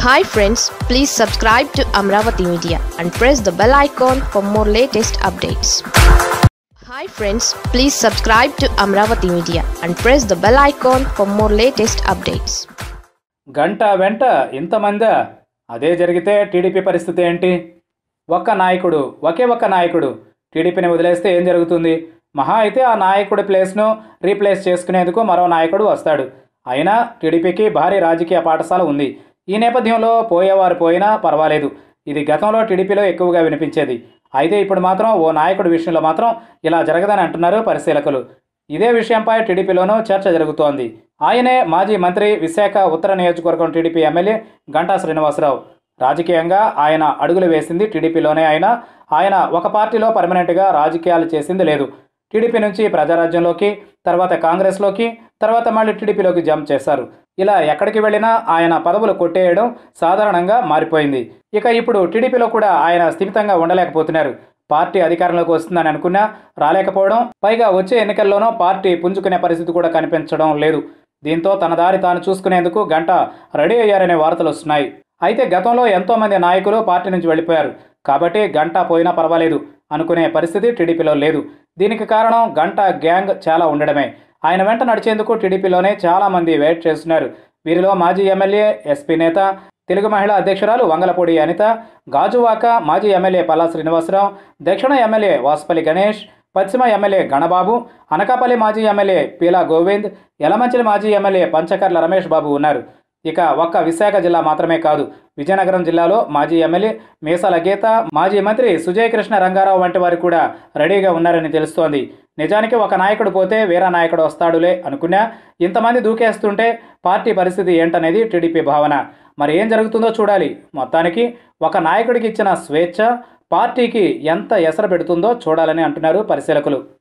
hi friends please subscribe to Amaravati media and press the bell icon for more latest updates hi friends please subscribe to Amaravati media and press the bell icon for more latest updates గంట వెంట ఇంతమందా అదే జరిగితే TDP పరిస్థితి ఏంటి ఒక్క నాయకుడు ఒకే ఒక్క నాయకుడు టీడీపీని వదిలేస్తే ఏం జరుగుతుంది మహా అయితే ఆ నాయకుడి ప్లేస్ను రీప్లేస్ చేసుకునేందుకు మరో నాయకుడు వస్తాడు అయినా టీడీపీకి భారీ రాజకీయ పాఠశాల ఉంది ఈ నేపథ్యంలో పోయేవారు పోయినా పర్వాలేదు ఇది గతంలో టీడీపీలో ఎక్కువగా వినిపించేది అయితే ఇప్పుడు మాత్రం ఓ నాయకుడి విషయంలో మాత్రం ఇలా జరగదని అంటున్నారు పరిశీలకులు ఇదే విషయంపై టీడీపీలోనూ చర్చ జరుగుతోంది ఆయనే మాజీ మంత్రి విశాఖ ఉత్తర నియోజకవర్గం టీడీపీ ఎమ్మెల్యే గంటా శ్రీనివాసరావు రాజకీయంగా ఆయన అడుగులు వేసింది టీడీపీలోనే అయినా ఆయన ఒక పార్టీలో పర్మనెంట్గా రాజకీయాలు చేసింది లేదు టీడీపీ నుంచి ప్రజారాజ్యంలోకి తర్వాత కాంగ్రెస్లోకి తర్వాత మళ్ళీ టీడీపీలోకి జంప్ చేశారు ఇలా ఎక్కడికి వెళ్ళినా ఆయన పదవులు కొట్టేయడం సాధారణంగా మారిపోయింది ఇక ఇప్పుడు టీడీపీలో కూడా ఆయన స్థిమితంగా ఉండలేకపోతున్నారు పార్టీ అధికారంలోకి వస్తుందని అనుకున్నా రాలేకపోవడం పైగా వచ్చే ఎన్నికల్లోనూ పార్టీ పుంజుకునే పరిస్థితి కూడా కనిపించడం లేదు దీంతో తన దారి తాను చూసుకునేందుకు గంట రెడీ అయ్యారనే వార్తలు వస్తున్నాయి అయితే గతంలో ఎంతోమంది నాయకులు పార్టీ నుంచి వెళ్ళిపోయారు కాబట్టి గంట పోయినా పర్వాలేదు అనుకునే పరిస్థితి టీడీపీలో లేదు దీనికి కారణం గంట గ్యాంగ్ చాలా ఉండడమే ఆయన వెంట నడిచేందుకు టీడీపీలోనే చాలామంది వెయిట్ చేస్తున్నారు వీరిలో మాజీ ఎమ్మెల్యే ఎస్పీ నేత తెలుగు మహిళా అధ్యక్షురాలు వంగలపూడి అనిత గాజువాక మాజీ ఎమ్మెల్యే పల్లా శ్రీనివాసరావు దక్షిణ ఎమ్మెల్యే వాసుపల్లి గణేష్ పశ్చిమ ఎమ్మెల్యే గణబాబు అనకాపల్లి మాజీ ఎమ్మెల్యే పీలా గోవింద్ యలమంచిలి మాజీ ఎమ్మెల్యే పంచకర్ల రమేష్ బాబు ఉన్నారు ఇక ఒక్క విశాఖ జిల్లా మాత్రమే కాదు విజయనగరం జిల్లాలో మాజీ ఎమ్మెల్యే మీసాల గీత మాజీ మంత్రి సుజయ్ కృష్ణ రంగారావు వంటి వారు కూడా రెడీగా ఉన్నారని తెలుస్తోంది నిజానికి ఒక నాయకుడు పోతే వేరే నాయకుడు వస్తాడులే అనుకున్నా ఇంతమంది దూకేస్తుంటే పార్టీ పరిస్థితి ఏంటనేది టీడీపీ భావన మరి ఏం జరుగుతుందో చూడాలి మొత్తానికి ఒక నాయకుడికి ఇచ్చిన స్వేచ్ఛ పార్టీకి ఎంత ఎసరు పెడుతుందో చూడాలని అంటున్నారు పరిశీలకులు